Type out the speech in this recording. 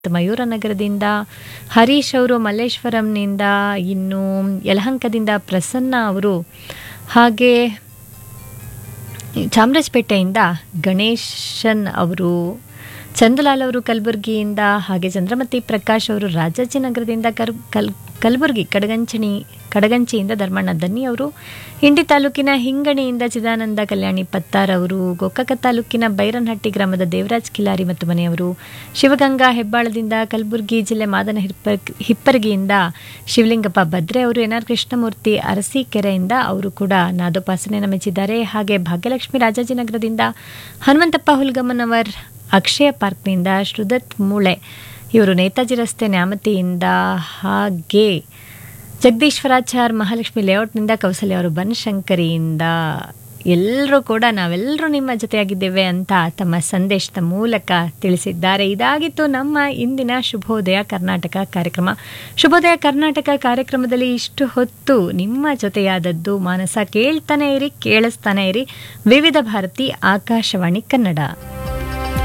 ಮಯೂರ ನಗರದಿಂದ ಹರೀಶ್ ಅವರು ಮಲ್ಲೇಶ್ವರಂನಿಂದ ಇನ್ನು ಯಲಹಂಕದಿಂದ ಪ್ರಸನ್ನ ಅವರು ಹಾಗೆ ಚಾಮರಾಜಪೇಟೆಯಿಂದ ಗಣೇಶನ್ ಅವರು ಚಂದಲಾಲ್ ಅವರು ಕಲಬುರಗಿಯಿಂದ ಹಾಗೆ ಚಂದ್ರಮತಿ ಪ್ರಕಾಶ್ ಅವರು ರಾಜಾಜಿನಗರದಿಂದ ಕರ್ ಕಲ್ ಕಲಬುರಗಿ ಕಡಗಂಚಣಿ ಕಡಗಂಚಿಯಿಂದ ಧರ್ಮಣ್ಣ ದನ್ನಿ ಅವರು ಇಂಡಿ ತಾಲೂಕಿನ ಹಿಂಗಣಿಯಿಂದ ಚಿದಾನಂದ ಕಲ್ಯಾಣಿ ಪತ್ತಾರ್ ಅವರು ಗೋಕಾಕ ತಾಲೂಕಿನ ಬೈರನಹಟ್ಟಿ ಗ್ರಾಮದ ದೇವರಾಜ್ ಕಿಲಾರಿ ಮತ್ತು ಮನೆಯವರು ಶಿವಗಂಗಾ ಹೆಬ್ಬಾಳದಿಂದ ಕಲಬುರಗಿ ಜಿಲ್ಲೆ ಮಾದನ ಹಿಪ್ಪರ್ ಹಿಪ್ಪರಗಿಯಿಂದ ಶಿವಲಿಂಗಪ್ಪ ಭದ್ರೆ ಅವರು ಎನ್ ಆರ್ ಕೃಷ್ಣಮೂರ್ತಿ ಅರಸೀಕೆರೆಯಿಂದ ಅವರು ಕೂಡ ನಾದೋಪಾಸನೆಯನ್ನು ಮೆಚ್ಚಿದ್ದಾರೆ ಹಾಗೆ ಭಾಗ್ಯಲಕ್ಷ್ಮಿ ರಾಜಾಜಿನಗರದಿಂದ ಹನುಮಂತಪ್ಪ ಹುಲ್ಗಮ್ಮನವರ್ ಅಕ್ಷಯ ಪಾರ್ಕ್ನಿಂದ ಶ್ರುದತ್ ಮೂಳೆ ಇವರು ನೇತಾಜಿ ರಸ್ತೆ ನ್ಯಾಮತಿಯಿಂದ ಹಾಗೆ ಜಗದೀಶ್ವರಾಚಾರ್ ಮಹಾಲಕ್ಷ್ಮಿ ಲೇಔಟ್ನಿಂದ ಕೌಸಲ್ಯ ಅವರು ಬನಶಂಕರಿಯಿಂದ ಎಲ್ಲರೂ ಕೂಡ ನಾವೆಲ್ಲರೂ ನಿಮ್ಮ ಜೊತೆಯಾಗಿದ್ದೇವೆ ಅಂತ ತಮ್ಮ ಸಂದೇಶದ ಮೂಲಕ ತಿಳಿಸಿದ್ದಾರೆ ಇದಾಗಿತ್ತು ನಮ್ಮ ಇಂದಿನ ಶುಭೋದಯ ಕರ್ನಾಟಕ ಕಾರ್ಯಕ್ರಮ ಶುಭೋದಯ ಕರ್ನಾಟಕ ಕಾರ್ಯಕ್ರಮದಲ್ಲಿ ಇಷ್ಟು ಹೊತ್ತು ನಿಮ್ಮ ಜೊತೆಯಾದದ್ದು ಮಾನಸ ಕೇಳ್ತಾನೆ ಇರಿ ಕೇಳಿಸ್ತಾನೆ ಇರಿ ವಿವಿಧ ಭಾರತಿ ಆಕಾಶವಾಣಿ ಕನ್ನಡ